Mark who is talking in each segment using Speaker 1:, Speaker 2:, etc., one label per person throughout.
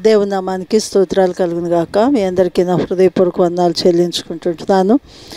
Speaker 1: దేవుని నామానికి స్తోత్రాలు కలుగును గాక మీ అందరికీ నా హృదయపూర్వక వందనాలు చెల్లించుకుంటుంటున్నాను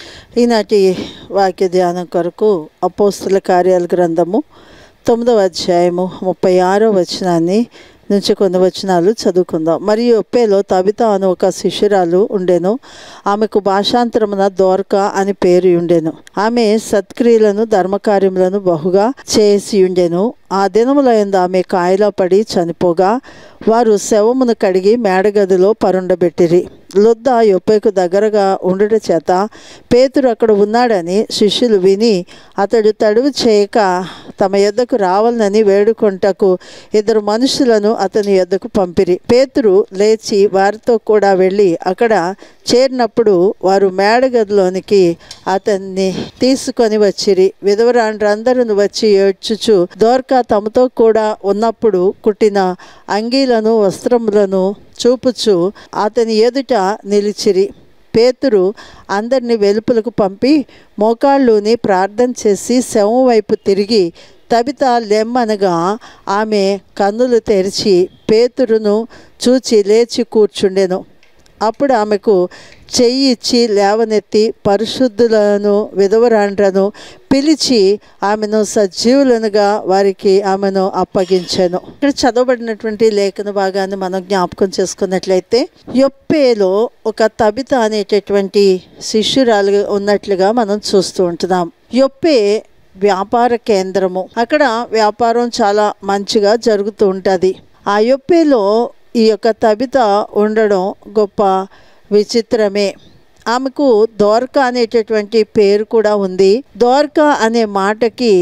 Speaker 1: ఈనాటి వాక్య ధ్యానం కొరకు అపోస్తుల కార్యాల గ్రంథము తొమ్మిదవ అధ్యాయము ముప్పై ఆరో వచనాన్ని నుంచి కొన్ని వచనాలు చదువుకుందాం మరియు ఒప్పేలో తబిత అను ఒక శిష్యురాలు ఉండెను ఆమెకు భాషాంతరమున దోర్క అని పేరు ఉండెను ఆమె సత్క్రియలను ధర్మకార్యములను బహుగా చేసి ఉండెను ఆ దినముల యందు ఆమె కాయలో పడి చనిపోగా వారు శవమును కడిగి మేడగదిలో పరుండబెట్టిరి లొద్ద యొప్పేకు దగ్గరగా ఉండుట చేత పేతురు అక్కడ ఉన్నాడని శిష్యులు విని అతడు తడువు చేయక తమ యొద్దకు రావాలని వేడుకొంటకు ఇద్దరు మనుషులను అతని యొద్దకు పంపిరి పేతురు లేచి వారితో కూడా వెళ్ళి అక్కడ చేరినప్పుడు వారు మేడగదిలోనికి అతన్ని తీసుకొని వచ్చిరి విధవరాండ్రందరూ వచ్చి ఏడ్చుచు దోర్క తమతో కూడా ఉన్నప్పుడు కుట్టిన అంగీలను వస్త్రములను చూపుచు అతని ఎదుట నిలిచిరి పేతురు అందరిని వెలుపులకు పంపి మోకాళ్ళుని ప్రార్థన చేసి శవం వైపు తిరిగి తబిత లెమ్మనగా ఆమె కన్నులు తెరిచి పేతురును చూచి లేచి కూర్చుండెను అప్పుడు ఆమెకు చెయ్యి ఇచ్చి లేవనెత్తి పరిశుద్ధులను విధవరాండ్రను పిలిచి ఆమెను సజీవులనుగా వారికి ఆమెను అప్పగించాను ఇక్కడ చదవబడినటువంటి లేఖన భాగాన్ని మనం జ్ఞాపకం చేసుకున్నట్లయితే యొప్పేలో ఒక తబిత అనేటటువంటి శిష్యురాలు ఉన్నట్లుగా మనం చూస్తూ ఉంటున్నాం యొప్పే వ్యాపార కేంద్రము అక్కడ వ్యాపారం చాలా మంచిగా జరుగుతూ ఉంటుంది ఆ యొప్పేలో ఈ యొక్క తబిత ఉండడం గొప్ప విచిత్రమే ఆమెకు దోర్కా అనేటటువంటి పేరు కూడా ఉంది దోర్కా అనే మాటకి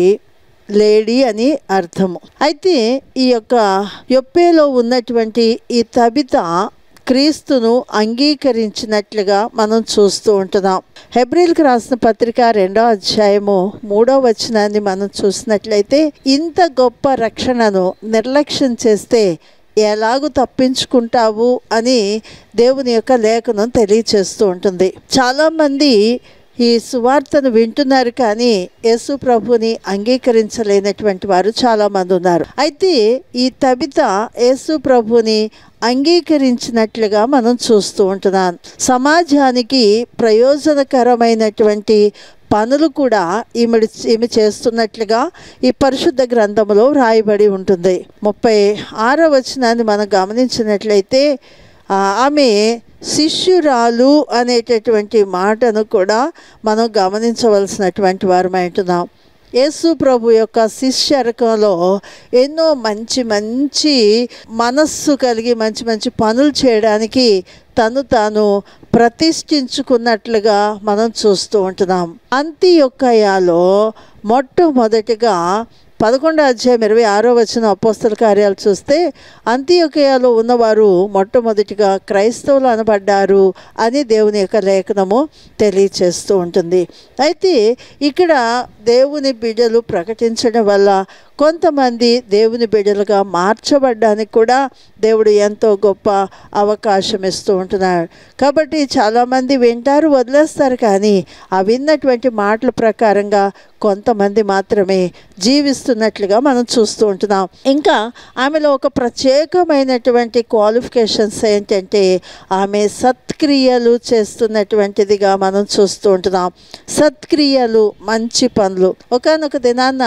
Speaker 1: లేడీ అని అర్థము అయితే ఈ యొక్క యొప్పేలో ఉన్నటువంటి ఈ తబిత క్రీస్తును అంగీకరించినట్లుగా మనం చూస్తూ ఉంటున్నాం హెబ్రిల్కి రాసిన పత్రిక రెండో అధ్యాయము మూడో వచనాన్ని మనం చూసినట్లయితే ఇంత గొప్ప రక్షణను నిర్లక్ష్యం చేస్తే ఎలాగూ తప్పించుకుంటావు అని దేవుని యొక్క లేఖనం తెలియచేస్తూ ఉంటుంది చాలామంది ఈ సువార్తను వింటున్నారు కానీ యేసు ప్రభుని అంగీకరించలేనటువంటి వారు చాలామంది ఉన్నారు అయితే ఈ తబిత యేసు ప్రభుని అంగీకరించినట్లుగా మనం చూస్తూ ఉంటున్నాం సమాజానికి ప్రయోజనకరమైనటువంటి పనులు కూడా ఈమె ఈమె చేస్తున్నట్లుగా ఈ పరిశుద్ధ గ్రంథంలో వ్రాయబడి ఉంటుంది ముప్పై ఆరో వచనాన్ని మనం గమనించినట్లయితే ఆమె శిష్యురాలు అనేటటువంటి మాటను కూడా మనం గమనించవలసినటువంటి వారమై ఉంటున్నాం యేసు ప్రభు యొక్క శిష్యరకంలో ఎన్నో మంచి మంచి మనస్సు కలిగి మంచి మంచి పనులు చేయడానికి తను తాను ప్రతిష్ఠించుకున్నట్లుగా మనం చూస్తూ ఉంటున్నాం అంత్యొక్కయాలో మొట్టమొదటిగా పదకొండో అధ్యాయం ఇరవై ఆరో వచ్చిన అపోస్తల కార్యాలు చూస్తే అంత్యొకయాలో ఉన్నవారు మొట్టమొదటిగా క్రైస్తవులు అనబడ్డారు అని దేవుని యొక్క లేఖనము తెలియచేస్తూ ఉంటుంది అయితే ఇక్కడ దేవుని బిడ్డలు ప్రకటించడం వల్ల కొంతమంది దేవుని బిడ్డలుగా మార్చబడ్డానికి కూడా దేవుడు ఎంతో గొప్ప అవకాశం ఇస్తూ ఉంటున్నాడు కాబట్టి చాలామంది వింటారు వదిలేస్తారు కానీ ఆ విన్నటువంటి మాటల ప్రకారంగా కొంతమంది మాత్రమే జీవిస్తున్నట్లుగా మనం చూస్తూ ఉంటున్నాం ఇంకా ఆమెలో ఒక ప్రత్యేకమైనటువంటి క్వాలిఫికేషన్స్ ఏంటంటే ఆమె సత్క్రియలు చేస్తున్నటువంటిదిగా మనం చూస్తూ ఉంటున్నాం సత్క్రియలు మంచి పనులు ఒకనొక దినాన్న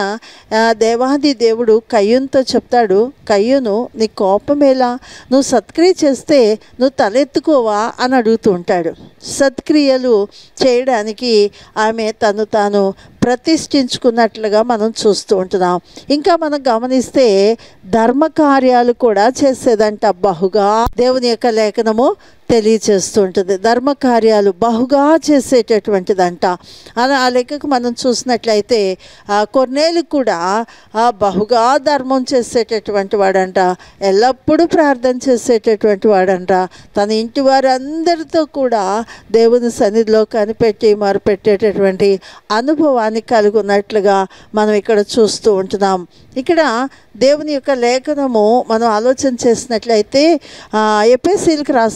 Speaker 1: దేవాది దేవుడు కయ్యూన్తో చెప్తాడు కయ్యూను నీ కోపమేలా నువ్వు సత్క్రియ చేస్తే నువ్వు తలెత్తుకోవా అని అడుగుతూ ఉంటాడు సత్క్రియలు చేయడానికి ఆమె తను తాను ప్రతిష్ఠించుకున్నట్లుగా మనం చూస్తూ ఉంటున్నాం ఇంకా మనం గమనిస్తే ధర్మకార్యాలు కూడా చేసేదంట బహుగా దేవుని యొక్క లేఖనము తెలియచేస్తుంటుంది ధర్మకార్యాలు బహుగా చేసేటటువంటిదంట అలా ఆ లెక్కకు మనం చూసినట్లయితే ఆ కొన్నేళ్ళు కూడా ఆ బహుగా ధర్మం చేసేటటువంటి వాడంట ఎల్లప్పుడూ ప్రార్థన చేసేటటువంటి వాడంట తన ఇంటి వారందరితో కూడా దేవుని సన్నిధిలో కనిపెట్టి మొరపెట్టేటటువంటి అనుభవాన్ని కలిగి ఉన్నట్లుగా మనం ఇక్కడ చూస్తూ ఉంటున్నాం ఇక్కడ దేవుని యొక్క లేఖనము మనం ఆలోచన చేసినట్లయితే ఎపిఎస్సీలకు రాసిన పత్రిక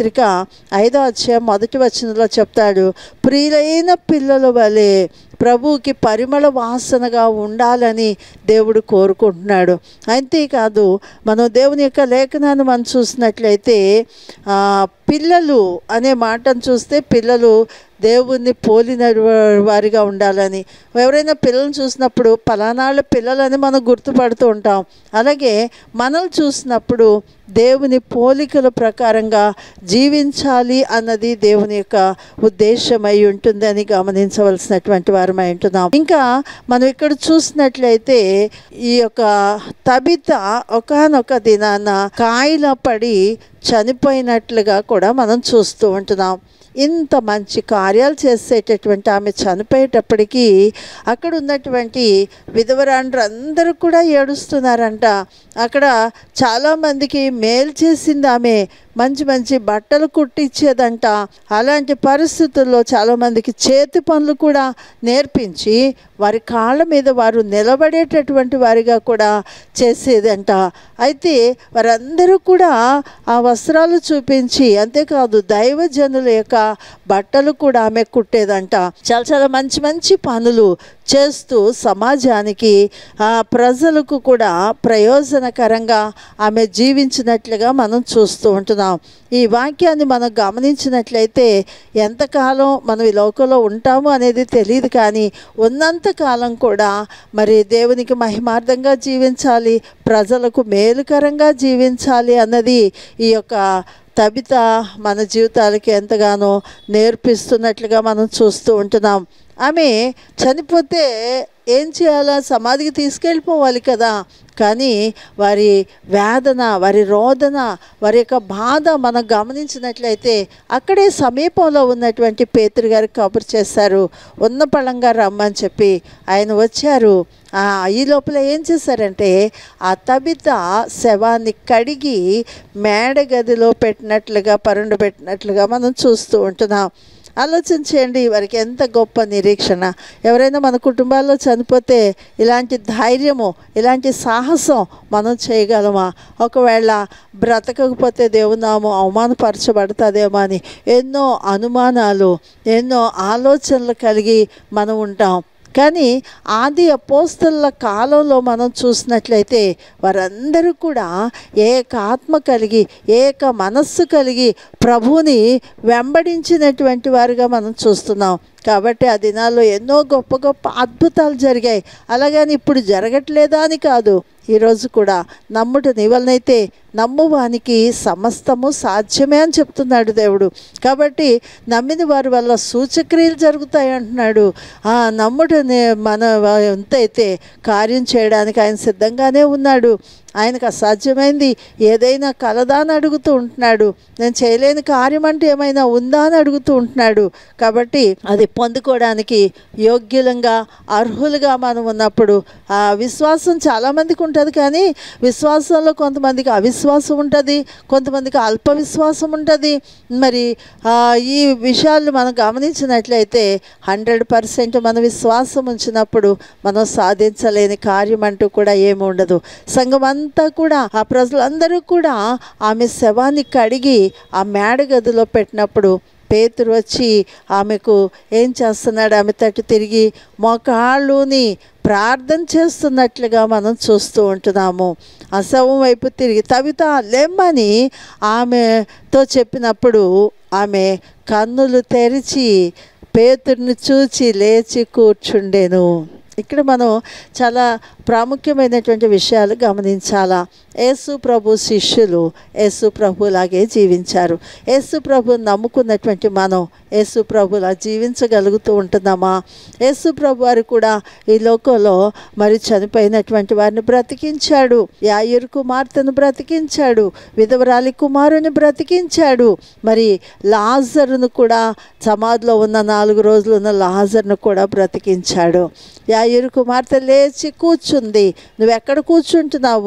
Speaker 1: పత్రిక ఐదో అధ్యాయం మొదటి వచనంలో చెప్తాడు ప్రియులైన పిల్లల వలె ప్రభువుకి పరిమళ వాసనగా ఉండాలని దేవుడు కోరుకుంటున్నాడు అంతేకాదు మనం దేవుని యొక్క లేఖనాన్ని మనం చూసినట్లయితే ఆ, పిల్లలు అనే మాటను చూస్తే పిల్లలు దేవుణ్ణి పోలిన వారిగా ఉండాలని ఎవరైనా పిల్లల్ని చూసినప్పుడు పలానాళ్ళ పిల్లలని మనం గుర్తుపడుతూ ఉంటాం అలాగే మనల్ని చూసినప్పుడు దేవుని పోలికల ప్రకారంగా జీవించాలి అన్నది దేవుని యొక్క ఉద్దేశమై ఉంటుందని గమనించవలసినటువంటి వారమై ఉంటున్నాం ఇంకా మనం ఇక్కడ చూసినట్లయితే ఈ యొక్క తబిత ఒకనొక దినాన కాయిల పడి చనిపోయినట్లుగా కూడా మనం చూస్తూ ఉంటున్నాం ఇంత మంచి కార్యాలు చేసేటటువంటి ఆమె చనిపోయేటప్పటికీ అక్కడ ఉన్నటువంటి విధవరాండ్రు అందరూ కూడా ఏడుస్తున్నారంట అక్కడ చాలామందికి మేలు చేసింది ఆమె మంచి మంచి బట్టలు కుట్టించేదంట అలాంటి పరిస్థితుల్లో చాలామందికి చేతి పనులు కూడా నేర్పించి వారి కాళ్ళ మీద వారు నిలబడేటటువంటి వారిగా కూడా చేసేదంట అయితే వారందరూ కూడా ఆ వస్త్రాలు చూపించి అంతేకాదు దైవజనుల యొక్క బట్టలు కూడా ఆమె కుట్టేదంట చాలా చాలా మంచి మంచి పనులు చేస్తూ సమాజానికి ఆ ప్రజలకు కూడా ప్రయోజనకరంగా ఆమె జీవించినట్లుగా మనం చూస్తూ ఉంటున్నాం ఈ వాక్యాన్ని మనం గమనించినట్లయితే ఎంతకాలం మనం ఈ లోకంలో ఉంటాము అనేది తెలియదు కానీ ఉన్నంత కాలం కూడా మరి దేవునికి మహిమార్థంగా జీవించాలి ప్రజలకు మేలుకరంగా జీవించాలి అన్నది ఈ యొక్క తబిత మన జీవితాలకి ఎంతగానో నేర్పిస్తున్నట్లుగా మనం చూస్తూ ఉంటున్నాం ఆమె చనిపోతే ఏం చేయాలా సమాధికి తీసుకెళ్ళిపోవాలి కదా కానీ వారి వేదన వారి రోదన వారి యొక్క బాధ మనం గమనించినట్లయితే అక్కడే సమీపంలో ఉన్నటువంటి పేతురు గారికి కబురు చేశారు ఉన్న పళంగా రమ్మని చెప్పి ఆయన వచ్చారు ఆ, ఈ లోపల ఏం చేశారంటే ఆ తబిత శవాన్ని కడిగి మేడ గదిలో పెట్టినట్లుగా పరుండు పెట్టినట్లుగా మనం చూస్తూ ఉంటున్నాం ఆలోచన చేయండి వారికి ఎంత గొప్ప నిరీక్షణ ఎవరైనా మన కుటుంబాల్లో చనిపోతే ఇలాంటి ధైర్యము ఇలాంటి సాహసం మనం చేయగలమా ఒకవేళ బ్రతకకపోతే దేవునామో అవమానపరచబడుతుందేమో అని ఎన్నో అనుమానాలు ఎన్నో ఆలోచనలు కలిగి మనం ఉంటాం కానీ ఆది అపోస్తల కాలంలో మనం చూసినట్లయితే వారందరూ కూడా ఏక ఆత్మ కలిగి ఏక మనస్సు కలిగి ప్రభువుని వెంబడించినటువంటి వారుగా మనం చూస్తున్నాం కాబట్టి ఆ దినాల్లో ఎన్నో గొప్ప గొప్ప అద్భుతాలు జరిగాయి అలాగని ఇప్పుడు జరగట్లేదా అని కాదు ఈరోజు కూడా నమ్ముట నివలనైతే నమ్మువానికి సమస్తము సాధ్యమే అని చెప్తున్నాడు దేవుడు కాబట్టి నమ్మిన వారి వల్ల సూచక్రియలు జరుగుతాయి అంటున్నాడు ఆ నమ్ముట నే- మన ఎంతైతే కార్యం చేయడానికి ఆయన సిద్ధంగానే ఉన్నాడు ఆయనకు అసాధ్యమైంది ఏదైనా కలదా అని అడుగుతూ ఉంటున్నాడు నేను చేయలేని కార్యం అంటే ఏమైనా ఉందా అని అడుగుతూ ఉంటున్నాడు కాబట్టి అది పొందుకోవడానికి యోగ్యులంగా అర్హులుగా మనం ఉన్నప్పుడు ఆ విశ్వాసం చాలామందికి ఉంటుంది కానీ విశ్వాసంలో కొంతమందికి అవిశ్వాసం ఉంటుంది కొంతమందికి అల్ప విశ్వాసం ఉంటుంది మరి ఆ, ఈ విషయాలు మనం గమనించినట్లయితే హండ్రెడ్ పర్సెంట్ మన విశ్వాసం ఉంచినప్పుడు మనం సాధించలేని కార్యం అంటూ కూడా ఏమి ఉండదు సంఘం అంతా కూడా ఆ ప్రజలందరూ కూడా ఆమె శవాన్ని కడిగి ఆ మేడ గదిలో పెట్టినప్పుడు పేతురు వచ్చి ఆమెకు ఏం చేస్తున్నాడు ఆమె తట్టు తిరిగి మోకాళ్ళుని ప్రార్థన చేస్తున్నట్లుగా మనం చూస్తూ ఉంటున్నాము ఆ శవం వైపు తిరిగి తవిత లెమ్మని ఆమెతో చెప్పినప్పుడు ఆమె కన్నులు తెరిచి పేతుడిని చూచి లేచి కూర్చుండెను ఇక్కడ మనం చాలా ప్రాముఖ్యమైనటువంటి విషయాలు గమనించాలా యేసు ప్రభు శిష్యులు యేసు ప్రభులాగే జీవించారు యేసు ప్రభు నమ్ముకున్నటువంటి మనం యేసు ప్రభులా జీవించగలుగుతూ ఉంటున్నామా యేసు ప్రభు వారు కూడా ఈ లోకంలో మరి చనిపోయినటువంటి వారిని బ్రతికించాడు యాయురు కుమార్తెను బ్రతికించాడు విధవరాలి కుమారుని బ్రతికించాడు మరి లాజరును కూడా సమాధిలో ఉన్న నాలుగు రోజులు ఉన్న లాజర్ను కూడా బ్రతికించాడు యాయురు కుమార్తె లేచి కూర్చుంది నువ్వు ఎక్కడ కూర్చుంటున్నావు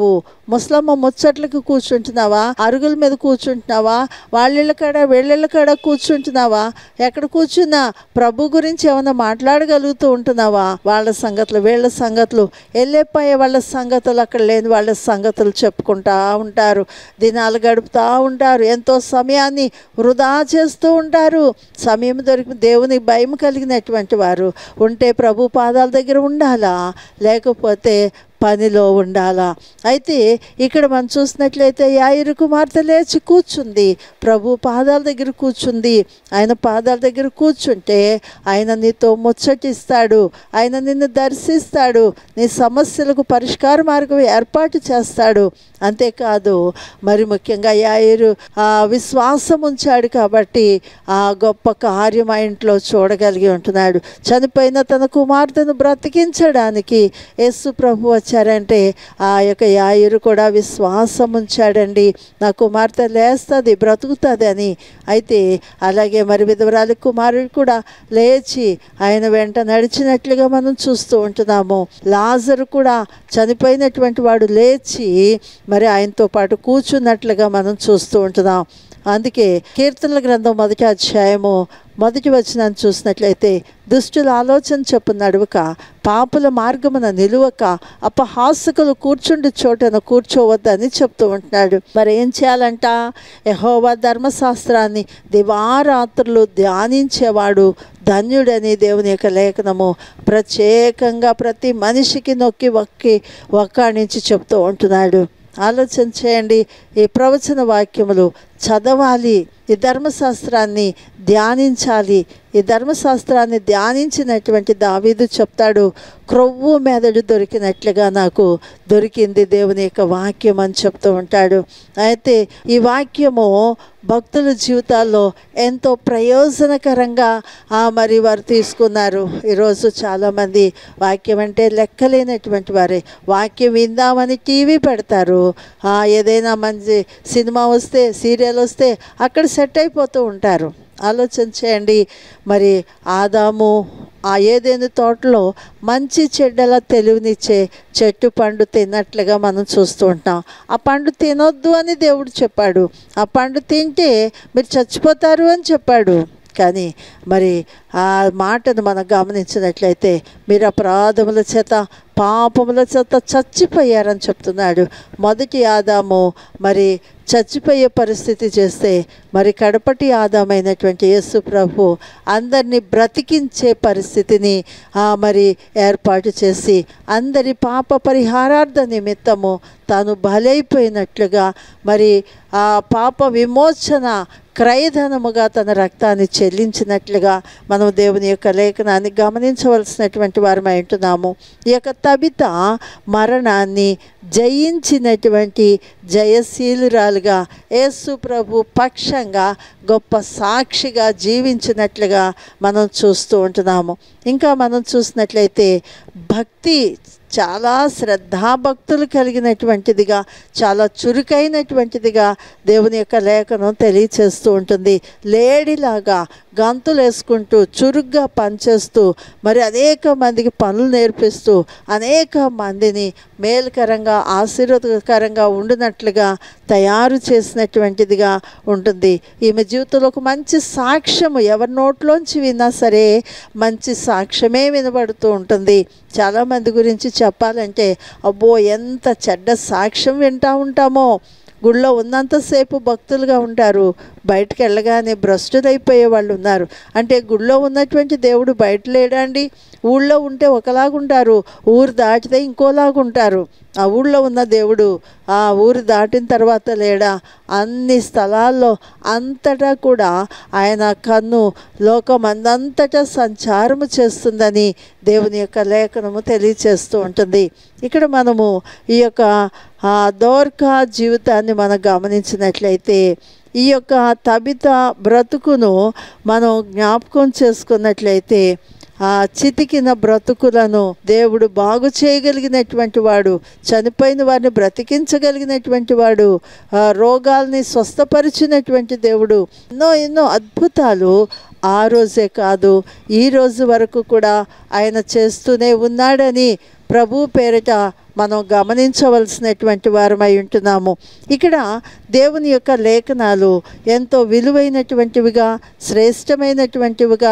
Speaker 1: ముసలమ్మ ముచ్చట్లకు కూర్చుంటున్నావా అరుగుల మీద కూర్చుంటున్నావా వాళ్ళిళ్ళ కాడ వీళ్ళిళ్ళ కాడ కూర్చుంటున్నావా ఎక్కడ కూర్చున్నా ప్రభు గురించి ఏమైనా మాట్లాడగలుగుతూ ఉంటున్నావా వాళ్ళ సంగతులు వీళ్ళ సంగతులు వెళ్ళిపోయే వాళ్ళ సంగతులు అక్కడ లేని వాళ్ళ సంగతులు చెప్పుకుంటా ఉంటారు దినాలు గడుపుతూ ఉంటారు ఎంతో సమయాన్ని వృధా చేస్తూ ఉంటారు సమయం దొరికి దేవుని భయం కలిగినటువంటి వారు ఉంటే ప్రభు పాదాల దగ్గర ఉండాలా లేకపోతే పనిలో ఉండాలా అయితే ఇక్కడ మనం చూసినట్లయితే యాయిరు కుమార్తె లేచి కూర్చుంది ప్రభు పాదాల దగ్గర కూర్చుంది ఆయన పాదాల దగ్గర కూర్చుంటే ఆయన నీతో ముచ్చటిస్తాడు ఆయన నిన్ను దర్శిస్తాడు నీ సమస్యలకు పరిష్కార మార్గం ఏర్పాటు చేస్తాడు అంతేకాదు మరి ముఖ్యంగా యాయిరు ఆ విశ్వాసం ఉంచాడు కాబట్టి ఆ గొప్ప కార్యం ఆ ఇంట్లో చూడగలిగి ఉంటున్నాడు చనిపోయిన తన కుమార్తెను బ్రతికించడానికి యేసు ప్రభు వచ్చారంటే ఆ యొక్క యాయురు కూడా విశ్వాసం ఉంచాడండి నా కుమార్తె లేస్తుంది బ్రతుకుతుంది అని అయితే అలాగే మరి విధవరాలి కుమారుడు కూడా లేచి ఆయన వెంట నడిచినట్లుగా మనం చూస్తూ ఉంటున్నాము లాజరు కూడా చనిపోయినటువంటి వాడు లేచి మరి ఆయనతో పాటు కూర్చున్నట్లుగా మనం చూస్తూ ఉంటున్నాం అందుకే కీర్తనల గ్రంథం మొదటి అధ్యాయము మొదటి వచనాన్ని చూసినట్లయితే దుష్టుల ఆలోచన చెప్పు నడువక పాపుల మార్గమున నిలువక అపహాసకులు కూర్చుండి చోటన కూర్చోవద్దని చెప్తూ ఉంటున్నాడు మరి ఏం చేయాలంట యహోవా ధర్మశాస్త్రాన్ని దివారాత్రులు ధ్యానించేవాడు ధన్యుడని దేవుని యొక్క లేఖనము ప్రత్యేకంగా ప్రతి మనిషికి నొక్కి ఒక్కి ఒక్కాణించి చెప్తూ ఉంటున్నాడు ఆలోచన చేయండి ఈ ప్రవచన వాక్యములు చదవాలి ఈ ధర్మశాస్త్రాన్ని ధ్యానించాలి ఈ ధర్మశాస్త్రాన్ని ధ్యానించినటువంటి దావీదు చెప్తాడు క్రొవ్వు మెదడు దొరికినట్లుగా నాకు దొరికింది దేవుని యొక్క వాక్యం అని చెప్తూ ఉంటాడు అయితే ఈ వాక్యము భక్తుల జీవితాల్లో ఎంతో ప్రయోజనకరంగా ఆ, మరి వారు తీసుకున్నారు ఈరోజు చాలామంది వాక్యం అంటే లెక్కలేనటువంటి వారే వాక్యం విందామని టీవీ పెడతారు ఆ, ఏదైనా మంచి సినిమా వస్తే సీరియల్ వస్తే అక్కడ సెట్ అయిపోతూ ఉంటారు ఆలోచన చేయండి మరి ఆదాము ఆ ఏదైనా తోటలో మంచి చెడ్డల తెలివినిచ్చే చెట్టు పండు తిన్నట్లుగా మనం చూస్తూ ఉంటాం ఆ పండు తినొద్దు అని దేవుడు చెప్పాడు ఆ పండు తింటే మీరు చచ్చిపోతారు అని చెప్పాడు కానీ మరి ఆ మాటను మనం గమనించినట్లయితే మీరు అపరాధముల చేత పాపముల చేత చచ్చిపోయారని చెప్తున్నాడు మొదటి ఆదాము మరి చచ్చిపోయే పరిస్థితి చేస్తే మరి కడపటి ఆదామైనటువంటి యేసు ప్రభు అందరినీ బ్రతికించే పరిస్థితిని ఆ, మరి ఏర్పాటు చేసి అందరి పాప పరిహారార్థ నిమిత్తము తాను బలైపోయినట్లుగా మరి ఆ పాప విమోచన క్రయధనముగా తన రక్తాన్ని చెల్లించినట్లుగా మనం దేవుని యొక్క లేఖనాన్ని గమనించవలసినటువంటి వారమై ఉంటున్నాము ఈ యొక్క తబిత మరణాన్ని జయించినటువంటి జయశీలురాలుగా యేసు ప్రభు పక్షంగా గొప్ప సాక్షిగా జీవించినట్లుగా మనం చూస్తూ ఉంటున్నాము ఇంకా మనం చూసినట్లయితే భక్తి చాలా శ్రద్ధాభక్తులు కలిగినటువంటిదిగా చాలా చురుకైనటువంటిదిగా దేవుని యొక్క లేఖనం తెలియచేస్తూ ఉంటుంది లేడిలాగా గంతులు వేసుకుంటూ చురుగ్గా పనిచేస్తూ మరి అనేక మందికి పనులు నేర్పిస్తూ అనేక మందిని మేలుకరంగా ఆశీర్వాదకరంగా ఉండినట్లుగా తయారు చేసినటువంటిదిగా ఉంటుంది ఈమె జీవితంలో ఒక మంచి సాక్ష్యము ఎవరి నోట్లోంచి విన్నా సరే మంచి సాక్ష్యమే వినబడుతూ ఉంటుంది చాలామంది గురించి చెప్పాలంటే అబ్బో ఎంత చెడ్డ సాక్ష్యం వింటూ ఉంటామో గుళ్ళో ఉన్నంతసేపు భక్తులుగా ఉంటారు బయటకు వెళ్ళగానే భ్రష్టులైపోయే వాళ్ళు ఉన్నారు అంటే గుళ్ళో ఉన్నటువంటి దేవుడు బయట లేడండి ఊళ్ళో ఉంటే ఒకలాగుంటారు ఊరు దాటితే ఇంకోలాగుంటారు ఆ ఊళ్ళో ఉన్న దేవుడు ఆ ఊరు దాటిన తర్వాత లేడా అన్ని స్థలాల్లో అంతటా కూడా ఆయన కన్ను లోకమందంతటా సంచారము చేస్తుందని దేవుని యొక్క లేఖనము తెలియచేస్తూ ఉంటుంది ఇక్కడ మనము ఈ యొక్క ఆ, దోర్కా జీవితాన్ని మనం గమనించినట్లయితే ఈ యొక్క తబిత బ్రతుకును మనం జ్ఞాపకం చేసుకున్నట్లయితే ఆ చితికిన బ్రతుకులను దేవుడు బాగు చేయగలిగినటువంటి వాడు చనిపోయిన వారిని బ్రతికించగలిగినటువంటి వాడు ఆ రోగాల్ని స్వస్థపరిచినటువంటి దేవుడు ఎన్నో ఎన్నో అద్భుతాలు ఆ రోజే కాదు ఈ రోజు వరకు కూడా ఆయన చేస్తూనే ఉన్నాడని ప్రభు పేరిట మనం గమనించవలసినటువంటి వారమై ఉంటున్నాము ఇక్కడ దేవుని యొక్క లేఖనాలు ఎంతో విలువైనటువంటివిగా శ్రేష్టమైనటువంటివిగా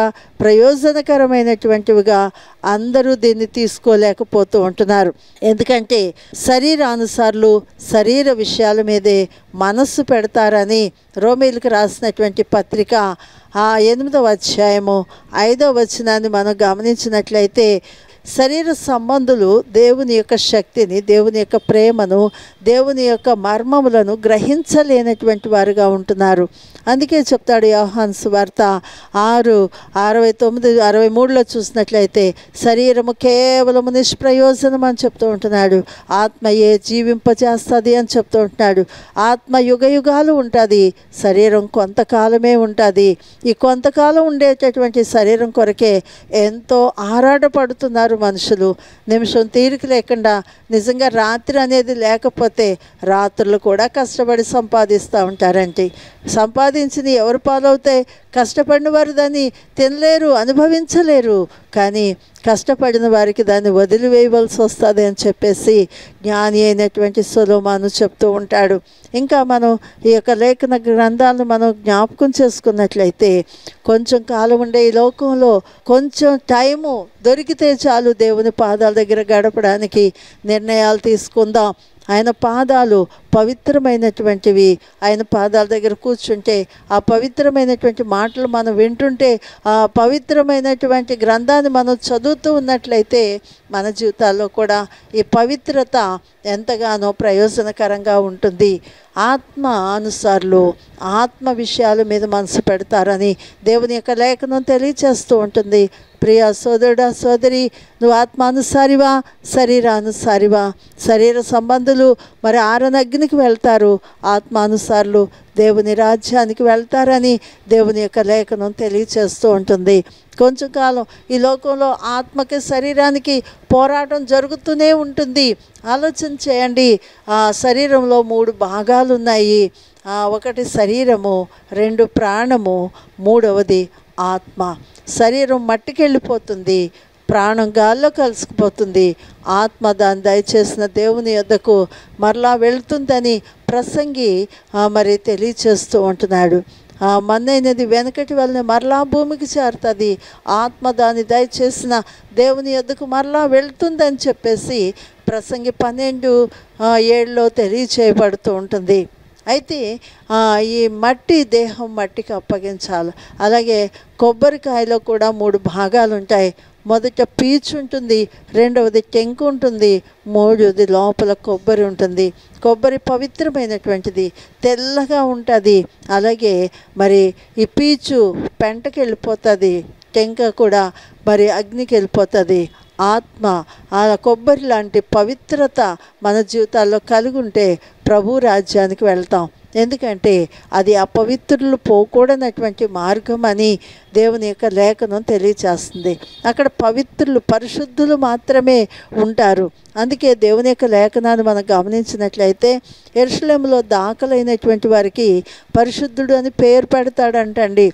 Speaker 1: ప్రయోజనకరమైనటువంటివిగా అందరూ దీన్ని తీసుకోలేకపోతూ ఉంటున్నారు ఎందుకంటే శరీరానుసార్లు శరీర విషయాల మీదే మనస్సు పెడతారని రోమిలకు రాసినటువంటి పత్రిక ఆ ఎనిమిదవ అధ్యాయము ఐదవ వచనాన్ని మనం గమనించినట్లయితే శరీర సంబంధులు దేవుని యొక్క శక్తిని దేవుని యొక్క ప్రేమను దేవుని యొక్క మర్మములను గ్రహించలేనటువంటి వారుగా ఉంటున్నారు అందుకే చెప్తాడు యోహాన్ సువార్త ఆరు అరవై తొమ్మిది అరవై మూడులో చూసినట్లయితే శరీరము కేవలము నిష్ప్రయోజనం అని చెప్తూ ఉంటున్నాడు ఆత్మయే జీవింపజేస్తుంది అని చెప్తూ ఉంటున్నాడు ఆత్మ యుగ యుగాలు ఉంటుంది శరీరం కొంతకాలమే ఉంటుంది ఈ కొంతకాలం ఉండేటటువంటి శరీరం కొరకే ఎంతో ఆరాటపడుతున్నారు మనుషులు నిమిషం తీరిక లేకుండా నిజంగా రాత్రి అనేది లేకపోతే రాత్రులు కూడా కష్టపడి సంపాదిస్తూ ఉంటారంటే సంపాదించింది ఎవరు పాలవుతాయి కష్టపడిన వారు దాన్ని తినలేరు అనుభవించలేరు కానీ కష్టపడిన వారికి దాన్ని వదిలివేయవలసి వస్తుంది అని చెప్పేసి జ్ఞాని అయినటువంటి సులోమాను చెప్తూ ఉంటాడు ఇంకా మనం ఈ యొక్క లేఖన గ్రంథాలను మనం జ్ఞాపకం చేసుకున్నట్లయితే కొంచెం కాలం ఉండే ఈ లోకంలో కొంచెం టైము దొరికితే చాలు దేవుని పాదాల దగ్గర గడపడానికి నిర్ణయాలు తీసుకుందాం ఆయన పాదాలు పవిత్రమైనటువంటివి ఆయన పాదాల దగ్గర కూర్చుంటే ఆ పవిత్రమైనటువంటి మాటలు మనం వింటుంటే ఆ పవిత్రమైనటువంటి గ్రంథాన్ని మనం చదువుతూ ఉన్నట్లయితే మన జీవితాల్లో కూడా ఈ పవిత్రత ఎంతగానో ప్రయోజనకరంగా ఉంటుంది ఆత్మ అనుసారులు ఆత్మ విషయాల మీద మనసు పెడతారని దేవుని యొక్క లేఖనం తెలియచేస్తూ ఉంటుంది ప్రియ సోదరుడా సోదరి నువ్వు ఆత్మానుసారివా శరీరానుసారివా శరీర సంబంధులు మరి ఆరనగ్నికి వెళ్తారు ఆత్మానుసారులు దేవుని రాజ్యానికి వెళ్తారని దేవుని యొక్క లేఖనం తెలియచేస్తూ ఉంటుంది కొంచెం కాలం ఈ లోకంలో ఆత్మకి శరీరానికి పోరాటం జరుగుతూనే ఉంటుంది ఆలోచన చేయండి ఆ శరీరంలో మూడు భాగాలు ఉన్నాయి ఆ, ఒకటి శరీరము రెండు ప్రాణము మూడవది ఆత్మ శరీరం మట్టికి వెళ్ళిపోతుంది ప్రాణం గాల్లో కలిసిపోతుంది ఆత్మ దాన్ని దయచేసిన దేవుని యొద్దకు మరలా వెళ్తుందని ప్రసంగి ఆ, మరి తెలియచేస్తూ ఉంటున్నాడు ఆ మన్నైనది వెనకటి వలన మరలా భూమికి చేరుతుంది ఆత్మ దాన్ని దయచేసిన దేవుని యొద్దకు మరలా వెళ్తుందని చెప్పేసి ప్రసంగి పన్నెండు ఆ, ఏడులో తెలియచేయబడుతూ ఉంటుంది అయితే ఆ, ఈ మట్టి దేహం మట్టికి అప్పగించాలి అలాగే కొబ్బరికాయలో కూడా మూడు భాగాలు ఉంటాయి మొదట పీచు ఉంటుంది రెండవది టెంకు ఉంటుంది మూడవది లోపల కొబ్బరి ఉంటుంది కొబ్బరి పవిత్రమైనటువంటిది తెల్లగా ఉంటుంది అలాగే మరి ఈ పీచు పెంటకి వెళ్ళిపోతుంది టెంక కూడా మరి అగ్నికి వెళ్ళిపోతుంది ఆత్మ ఆ కొబ్బరి లాంటి పవిత్రత మన జీవితాల్లో కలిగి ఉంటే ప్రభు రాజ్యానికి వెళ్తాం ఎందుకంటే అది అపవిత్రులు పోకూడనటువంటి మార్గం అని దేవుని యొక్క లేఖనం తెలియచేస్తుంది అక్కడ పవిత్రులు పరిశుద్ధులు మాత్రమే ఉంటారు అందుకే దేవుని యొక్క లేఖనాన్ని మనం గమనించినట్లయితే ఎరుసలేములో దాఖలైనటువంటి వారికి పరిశుద్ధుడు అని పేరు పెడతాడంటండి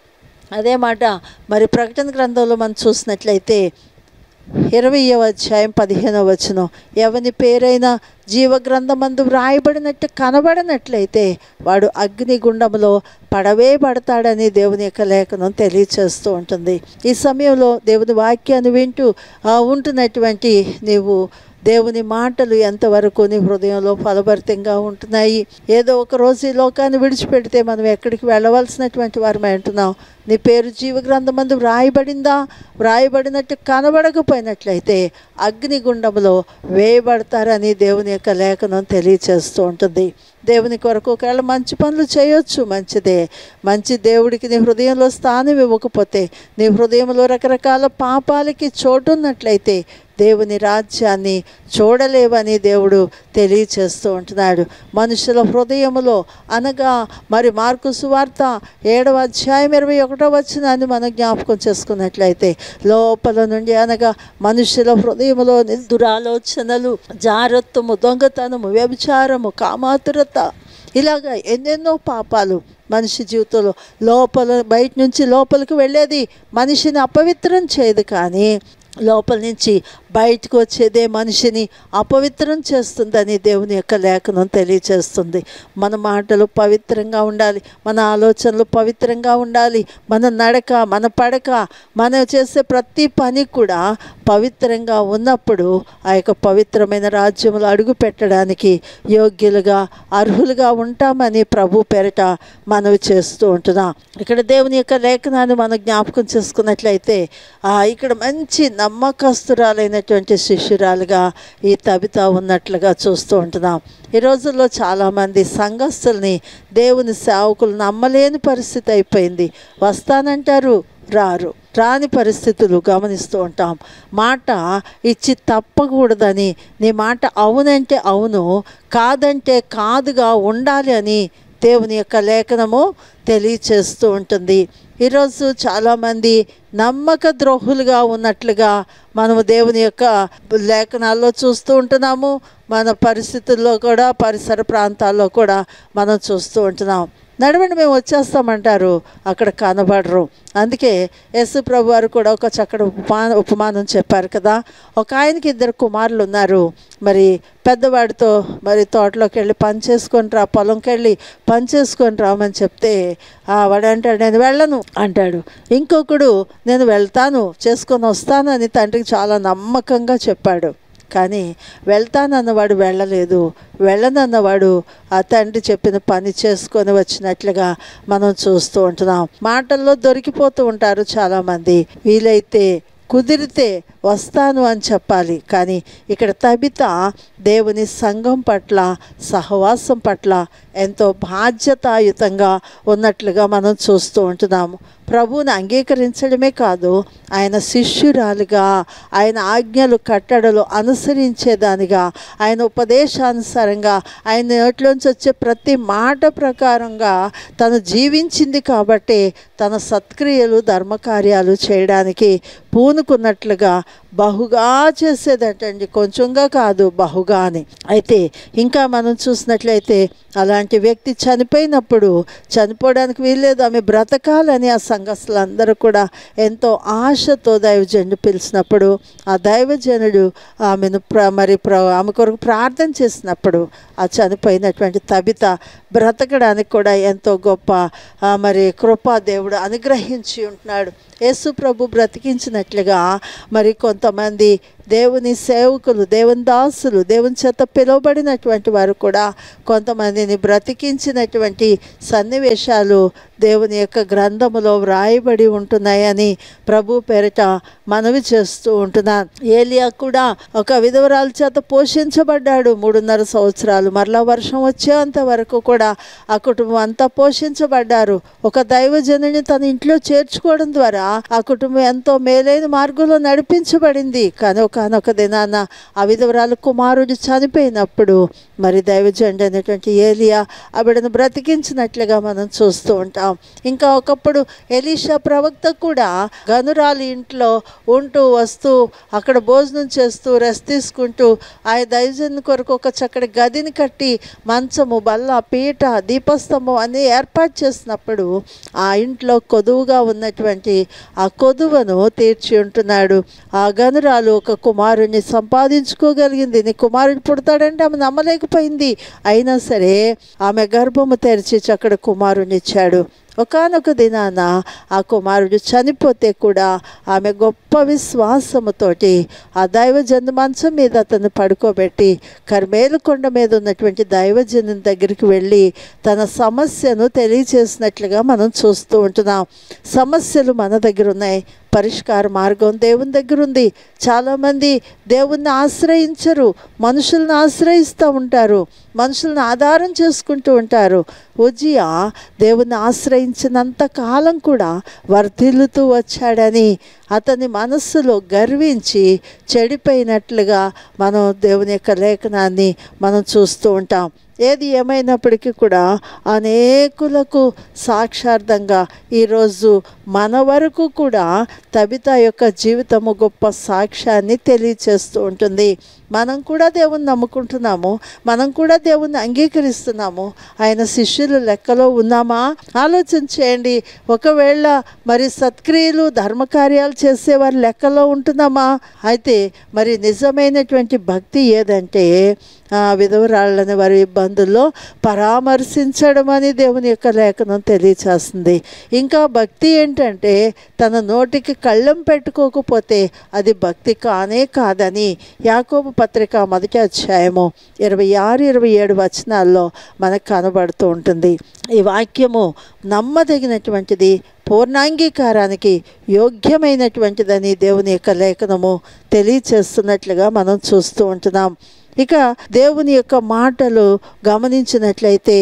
Speaker 1: అదే మాట మరి ప్రకటన గ్రంథంలో మనం చూసినట్లయితే ఇరవయవ అధ్యాయం పదిహేనవ వచనం ఎవని పేరైనా జీవగ్రంథమందు వ్రాయబడినట్టు కనబడినట్లయితే వాడు అగ్నిగుండంలో పడవే పడతాడని దేవుని యొక్క లేఖనం తెలియచేస్తూ ఉంటుంది ఈ సమయంలో దేవుని వాక్యాన్ని వింటూ ఆ, ఉంటున్నటువంటి నీవు దేవుని మాటలు ఎంతవరకు నీ హృదయంలో ఫలభరితంగా ఉంటున్నాయి ఏదో ఒక రోజు ఈ లోకాన్ని విడిచిపెడితే మనం ఎక్కడికి వెళ్ళవలసినటువంటి వారమై ఉంటున్నాం నీ పేరు జీవగ్రంథమందు వ్రాయబడిందా వ్రాయబడినట్టు కనబడకపోయినట్లయితే అగ్నిగుండంలో వేయబడతారని దేవుని యొక్క లేఖనం తెలియచేస్తూ ఉంటుంది దేవుని కొరకు ఒకవేళ మంచి పనులు చేయొచ్చు మంచిదే మంచి దేవుడికి నీ హృదయంలో స్థానం ఇవ్వకపోతే నీ హృదయంలో రకరకాల పాపాలకి చోటు ఉన్నట్లయితే దేవుని రాజ్యాన్ని చూడలేవని దేవుడు తెలియచేస్తూ ఉంటున్నాడు మనుషుల హృదయములో అనగా మరి మార్కు సువార్త ఏడవ అధ్యాయం ఇరవై ఒకటో వచ్చినాన్ని మనం జ్ఞాపకం చేసుకున్నట్లయితే లోపల నుండి అనగా మనుషుల హృదయములో దురాలోచనలు జారత్వము దొంగతనము వ్యభిచారము కామాతురత ఇలాగ ఎన్నెన్నో పాపాలు మనిషి జీవితంలో లోపల బయట నుంచి లోపలికి వెళ్ళేది మనిషిని అపవిత్రం చేయదు కానీ లోపల నుంచి బయటకు వచ్చేదే మనిషిని అపవిత్రం చేస్తుందని దేవుని యొక్క లేఖనం తెలియచేస్తుంది మన మాటలు పవిత్రంగా ఉండాలి మన ఆలోచనలు పవిత్రంగా ఉండాలి మన నడక మన పడక మనం చేసే ప్రతి పని కూడా పవిత్రంగా ఉన్నప్పుడు ఆ యొక్క పవిత్రమైన రాజ్యంలో అడుగు పెట్టడానికి యోగ్యులుగా అర్హులుగా ఉంటామని ప్రభు పేరిట మనవి చేస్తూ ఉంటున్నాం ఇక్కడ దేవుని యొక్క లేఖనాన్ని మనం జ్ఞాపకం చేసుకున్నట్లయితే ఆ ఇక్కడ మంచి నమ్మకస్తురాలైనటువంటి శిష్యురాలుగా ఈ తబిత ఉన్నట్లుగా చూస్తూ ఉంటున్నాం ఈ రోజుల్లో చాలామంది సంఘస్థుల్ని దేవుని సేవకులు నమ్మలేని పరిస్థితి అయిపోయింది వస్తానంటారు రారు రాని పరిస్థితులు గమనిస్తూ ఉంటాం మాట ఇచ్చి తప్పకూడదని నీ మాట అవునంటే అవును కాదంటే కాదుగా ఉండాలి అని దేవుని యొక్క లేఖనము తెలియచేస్తూ ఉంటుంది ఈరోజు చాలామంది నమ్మక ద్రోహులుగా ఉన్నట్లుగా మనము దేవుని యొక్క లేఖనాల్లో చూస్తూ ఉంటున్నాము మన పరిస్థితుల్లో కూడా పరిసర ప్రాంతాల్లో కూడా మనం చూస్తూ ఉంటున్నాం నడవండి మేము వచ్చేస్తామంటారు అక్కడ కనబడరు అందుకే యేసు ప్రభు వారు కూడా ఒక చక్కటి ఉపమాన ఉపమానం చెప్పారు కదా ఒక ఆయనకి ఇద్దరు కుమారులు ఉన్నారు మరి పెద్దవాడితో మరి తోటలోకి వెళ్ళి పని చేసుకొని రా పొలంకి వెళ్ళి పని చేసుకొని రామని చెప్తే ఆ వాడు అంటాడు నేను వెళ్ళను అంటాడు ఇంకొకడు నేను వెళ్తాను చేసుకొని వస్తాను అని తండ్రికి చాలా నమ్మకంగా చెప్పాడు కానీ వెళ్తానన్నవాడు వెళ్ళలేదు వెళ్ళనన్నవాడు ఆ తండ్రి చెప్పిన పని చేసుకొని వచ్చినట్లుగా మనం చూస్తూ ఉంటున్నాం మాటల్లో దొరికిపోతూ ఉంటారు చాలామంది వీలైతే కుదిరితే వస్తాను అని చెప్పాలి కానీ ఇక్కడ తబిత దేవుని సంఘం పట్ల సహవాసం పట్ల ఎంతో బాధ్యతాయుతంగా ఉన్నట్లుగా మనం చూస్తూ ఉంటున్నాము ప్రభువుని అంగీకరించడమే కాదు ఆయన శిష్యురాలుగా ఆయన ఆజ్ఞలు కట్టడలు అనుసరించేదానిగా ఆయన ఉపదేశానుసారంగా ఆయన నోట్లోంచి వచ్చే ప్రతి మాట ప్రకారంగా తను జీవించింది కాబట్టి తన సత్క్రియలు ధర్మకార్యాలు చేయడానికి పూనుకున్నట్లుగా బహుగా చేసేదటండి కొంచెంగా కాదు బహుగా అని అయితే ఇంకా మనం చూసినట్లయితే అలాంటి వ్యక్తి చనిపోయినప్పుడు చనిపోవడానికి వీల్లేదు ఆమె బ్రతకాలని ఆ సంఘస్థులందరూ కూడా ఎంతో ఆశతో దైవజనుడు పిలిచినప్పుడు ఆ దైవజనుడు ఆమెను ప్ర మరి ప్ర ఆమె కొరకు ప్రార్థన చేసినప్పుడు ఆ చనిపోయినటువంటి తబిత బ్రతకడానికి కూడా ఎంతో గొప్ప ఆ, మరి కృపా దేవుడు అనుగ్రహించి ఉంటున్నాడు యేసు ప్రభు బ్రతికించినట్లుగా మరి కొంతమంది దేవుని సేవకులు దేవుని దాసులు దేవుని చేత పిలువబడినటువంటి వారు కూడా కొంతమందిని బ్రతికించినటువంటి సన్నివేశాలు దేవుని యొక్క గ్రంథములో వ్రాయబడి ఉంటున్నాయని ప్రభు పేరిట మనవి చేస్తూ ఉంటున్నాను ఏలియా కూడా ఒక విధవరాల చేత పోషించబడ్డాడు మూడున్నర సంవత్సరాలు మరలా వర్షం వచ్చేంత వరకు కూడా ఆ కుటుంబం అంతా పోషించబడ్డారు ఒక దైవజనుని తన ఇంట్లో చేర్చుకోవడం ద్వారా ఆ కుటుంబం ఎంతో మేలైన మార్గంలో నడిపించబడింది కానీ ఒకనొక దినాన ఆ విధవరాలు కుమారుడు చనిపోయినప్పుడు మరి దైవజండు అనేటువంటి ఏలియా ఆవిడను బ్రతికించినట్లుగా మనం చూస్తూ ఉంటాం ఇంకా ఒకప్పుడు ఎలీషా ప్రవక్త కూడా గనురాలి ఇంట్లో ఉంటూ వస్తూ అక్కడ భోజనం చేస్తూ రెస్ట్ తీసుకుంటూ ఆ దైవజన్ కొరకు ఒక చక్కటి గదిని కట్టి మంచము బల్ల పీట దీపస్తంభం అన్నీ ఏర్పాటు చేసినప్పుడు ఆ ఇంట్లో కొదువుగా ఉన్నటువంటి ఆ కొదువను తీర్చి ఉంటున్నాడు ఆ గనురాలు ఒక కుమారుణ్ణి సంపాదించుకోగలిగింది నీ కుమారుడు పుడతాడంటే ఆమె నమ్మలేకపోయింది అయినా సరే ఆమె గర్భము తెరిచి చక్కడ కుమారుని ఇచ్చాడు ఒకనొక దినాన ఆ కుమారుడు చనిపోతే కూడా ఆమె గొప్ప విశ్వాసముతోటి ఆ దైవజను మంచం మీద అతను పడుకోబెట్టి కర్మేలు కొండ మీద ఉన్నటువంటి దైవజను దగ్గరికి వెళ్ళి తన సమస్యను తెలియచేసినట్లుగా మనం చూస్తూ ఉంటున్నాం సమస్యలు మన దగ్గర ఉన్నాయి పరిష్కార మార్గం దేవుని దగ్గర ఉంది చాలామంది దేవుణ్ణి ఆశ్రయించరు మనుషులను ఆశ్రయిస్తూ ఉంటారు మనుషులను ఆధారం చేసుకుంటూ ఉంటారు ఉజియా దేవుని ఆశ్రయించినంత కాలం కూడా వర్ధిల్లుతూ వచ్చాడని అతని మనస్సులో గర్వించి చెడిపోయినట్లుగా మనం దేవుని యొక్క లేఖనాన్ని మనం చూస్తూ ఉంటాం ఏది ఏమైనప్పటికీ కూడా అనేకులకు సాక్షార్థంగా ఈరోజు మన వరకు కూడా తబిత యొక్క జీవితము గొప్ప సాక్ష్యాన్ని తెలియచేస్తూ ఉంటుంది మనం కూడా దేవుణ్ణి నమ్ముకుంటున్నాము మనం కూడా దేవుణ్ణి అంగీకరిస్తున్నాము ఆయన శిష్యులు లెక్కలో ఉన్నామా ఆలోచన చేయండి ఒకవేళ మరి సత్క్రియలు ధర్మకార్యాలు చేసేవారి లెక్కలో ఉంటున్నామా అయితే మరి నిజమైనటువంటి భక్తి ఏదంటే ఆ విధవరాళ్ళని వారి ఇబ్బందుల్లో పరామర్శించడం అని దేవుని యొక్క లేఖనం తెలియచేస్తుంది ఇంకా భక్తి ఏంటంటే తన నోటికి కళ్ళం పెట్టుకోకపోతే అది భక్తి కానే కాదని యాకోబు పత్రిక మొదటి అధ్యాయము ఇరవై ఆరు ఇరవై ఏడు వచనాల్లో మనకు కనబడుతూ ఉంటుంది ఈ వాక్యము నమ్మదగినటువంటిది పూర్ణాంగీకారానికి యోగ్యమైనటువంటిదని దేవుని యొక్క లేఖనము తెలియచేస్తున్నట్లుగా మనం చూస్తూ ఉంటున్నాం ఇక దేవుని యొక్క మాటలు గమనించినట్లయితే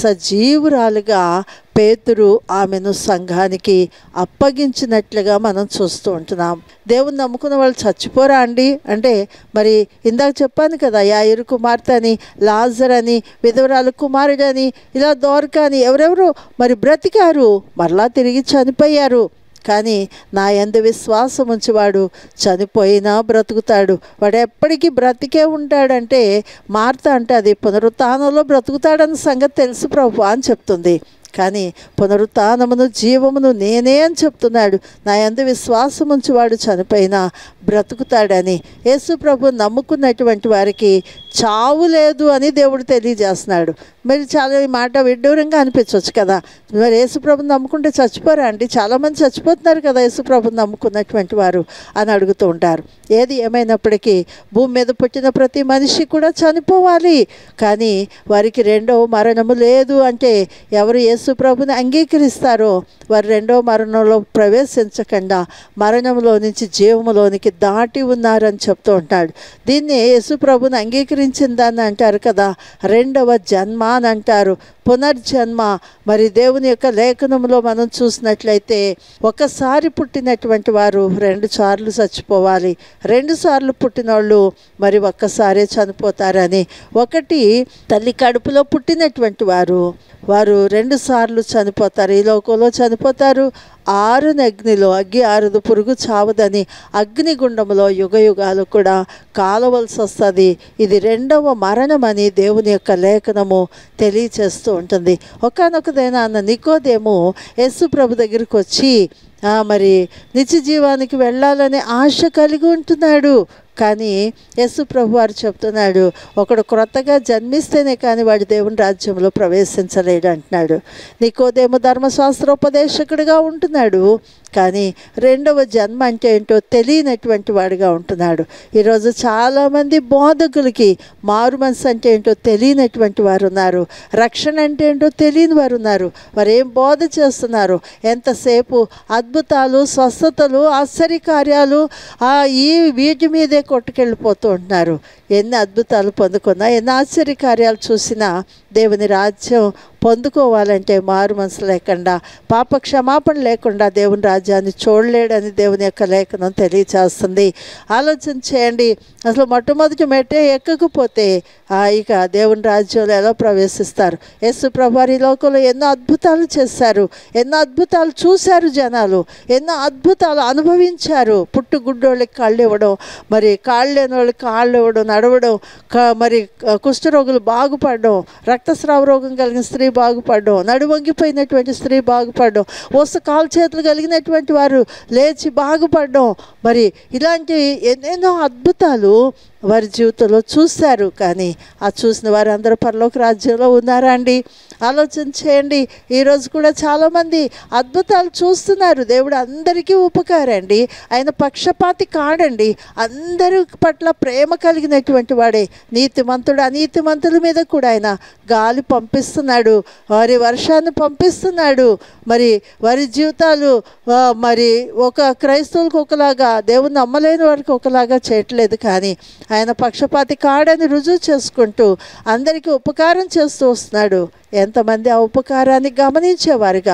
Speaker 1: సజీవురాలుగా పేతురు ఆమెను సంఘానికి అప్పగించినట్లుగా మనం చూస్తూ ఉంటున్నాం దేవుని నమ్ముకున్న వాళ్ళు చచ్చిపోరా అండి అంటే మరి ఇందాక చెప్పాను కదా యాయిరు కుమార్తె అని లాజర్ అని విధవరాలు కుమారుడని ఇలా దోరకాని ఎవరెవరు మరి బ్రతికారు మరలా తిరిగి చనిపోయారు కానీ నా ఎందు విశ్వాసం ఉంచివాడు చనిపోయినా బ్రతుకుతాడు వాడు ఎప్పటికీ బ్రతికే ఉంటాడంటే మార్త అంటే అది పునరుత్నంలో బ్రతుకుతాడన్న సంగతి తెలుసు ప్రభు అని చెప్తుంది కానీ పునరుత్నమును జీవమును నేనే అని చెప్తున్నాడు నా ఎందు విశ్వాసం ఉంచివాడు చనిపోయినా బ్రతుకుతాడని యేసు ప్రభు నమ్ముకున్నటువంటి వారికి చావు లేదు అని దేవుడు తెలియజేస్తున్నాడు మరి చాలా ఈ మాట విడ్డూరంగా అనిపించవచ్చు కదా మరి యేసుప్రభుని నమ్ముకుంటే చచ్చిపోరా అండి చాలామంది చచ్చిపోతున్నారు కదా యేసుప్రభుని నమ్ముకున్నటువంటి వారు అని అడుగుతూ ఉంటారు ఏది ఏమైనప్పటికీ భూమి మీద పుట్టిన ప్రతి మనిషి కూడా చనిపోవాలి కానీ వారికి రెండవ మరణము లేదు అంటే ఎవరు యేసు ప్రభుని అంగీకరిస్తారో వారు రెండవ మరణంలో ప్రవేశించకుండా మరణంలో నుంచి జీవములోనికి దాటి ఉన్నారని చెప్తూ ఉంటాడు దీన్ని యేసు ప్రభుని అంగీకరించిన దాన్ని అంటారు కదా రెండవ జన్మ అని అంటారు పునర్జన్మ మరి దేవుని యొక్క లేఖనంలో మనం చూసినట్లయితే ఒకసారి పుట్టినటువంటి వారు రెండు సార్లు చచ్చిపోవాలి రెండు సార్లు పుట్టినోళ్ళు మరి ఒక్కసారే చనిపోతారని ఒకటి తల్లి కడుపులో పుట్టినటువంటి వారు వారు రెండు సార్లు చనిపోతారు ఈ లోకంలో చనిపోతారు ఆరుని అగ్నిలో అగ్గి ఆరుదు పురుగు చావదని అగ్నిగుండంలో యుగ యుగాలు కూడా కాలవలసి వస్తుంది ఇది రెండవ మరణమని దేవుని యొక్క లేఖనము తెలియచేస్తూ ఉంటుంది ఒకనొకదైనా అన్న నికోదేమో యేసు ప్రభు దగ్గరికి వచ్చి ఆ, మరి నిత్య జీవానికి వెళ్ళాలనే ఆశ కలిగి ఉంటున్నాడు కానీ యేసు ప్రభు వారు చెప్తున్నాడు ఒకడు క్రొత్తగా జన్మిస్తేనే కానీ వాడు దేవుని రాజ్యంలో ప్రవేశించలేడు అంటున్నాడు నీకోదేమో ధర్మశాస్త్రోపదేశకుడిగా ఉంటున్నాడు కానీ రెండవ జన్మ అంటే ఏంటో తెలియనటువంటి వాడిగా ఉంటున్నాడు ఈరోజు చాలామంది బోధకులకి మారు మనసు అంటే ఏంటో తెలియనటువంటి వారు ఉన్నారు రక్షణ అంటే ఏంటో తెలియని వారు ఉన్నారు వారు ఏం బోధ చేస్తున్నారు ఎంతసేపు అద్భుతాలు స్వస్థతలు ఆశ్చర్యకార్యాలు ఆ ఈ వీటి మీదే కొట్టుకెళ్ళిపోతూ ఉంటున్నారు ఎన్ని అద్భుతాలు పొందుకున్నా ఎన్ని ఆశ్చర్యకార్యాలు చూసినా దేవుని రాజ్యం పొందుకోవాలంటే మారు మనసు లేకుండా పాప క్షమాపణ లేకుండా దేవుని రాజ్యాన్ని చూడలేడని దేవుని యొక్క లేఖనం తెలియచేస్తుంది ఆలోచన చేయండి అసలు మొట్టమొదటి మెట్టే ఎక్కకపోతే ఆ, ఇక దేవుని రాజ్యంలో ఎలా ప్రవేశిస్తారు యేసు ప్రభారి లోకంలో ఎన్నో అద్భుతాలు చేశారు ఎన్నో అద్భుతాలు చూశారు జనాలు ఎన్నో అద్భుతాలు అనుభవించారు పుట్టు గుడ్డోళ్ళకి కాళ్ళు ఇవ్వడం మరి కాళ్ళు లేని వాళ్ళకి కాళ్ళు ఇవ్వడం నడవడం క- మరి కుష్ఠరోగులు బాగుపడడం రక్తస్రావ రోగం కలిగిన స్త్రీ బాగుపడడం నడువంగిపోయినటువంటి స్త్రీ బాగుపడడం వస్త కాలు చేతులు కలిగినటువంటి వారు లేచి బాగుపడడం మరి ఇలాంటి ఎన్నెన్నో అద్భుతాలు వారి జీవితంలో చూశారు కానీ ఆ చూసిన వారు అందరూ పరలోక రాజ్యంలో ఉన్నారా అండి ఆలోచన చేయండి ఈరోజు కూడా చాలామంది అద్భుతాలు చూస్తున్నారు దేవుడు అందరికీ ఉపకారండి ఆయన పక్షపాతి కాడండి అందరి పట్ల ప్రేమ కలిగినటువంటి వాడే నీతిమంతుడు అనీతిమంతుల మీద కూడా ఆయన గాలి పంపిస్తున్నాడు వారి వర్షాన్ని పంపిస్తున్నాడు మరి వారి జీవితాలు ఆ, మరి ఒక క్రైస్తవులకు ఒకలాగా దేవుని నమ్మలేని వారికి ఒకలాగా చేయట్లేదు కానీ ఆయన పక్షపాతి కాడని రుజువు చేసుకుంటూ అందరికీ ఉపకారం చేస్తూ వస్తున్నాడు ఎంతమంది ఆ ఉపకారాన్ని గమనించేవారిగా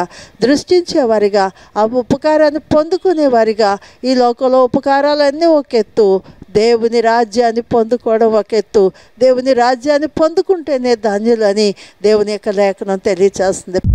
Speaker 1: దృష్టించేవారిగా ఆ ఉపకారాన్ని పొందుకునేవారిగా ఈ లోకంలో ఉపకారాలన్నీ ఒక ఎత్తు దేవుని రాజ్యాన్ని పొందుకోవడం ఒక ఎత్తు దేవుని రాజ్యాన్ని పొందుకుంటేనే ధన్యులు అని దేవుని యొక్క లేఖనం తెలియచేస్తుంది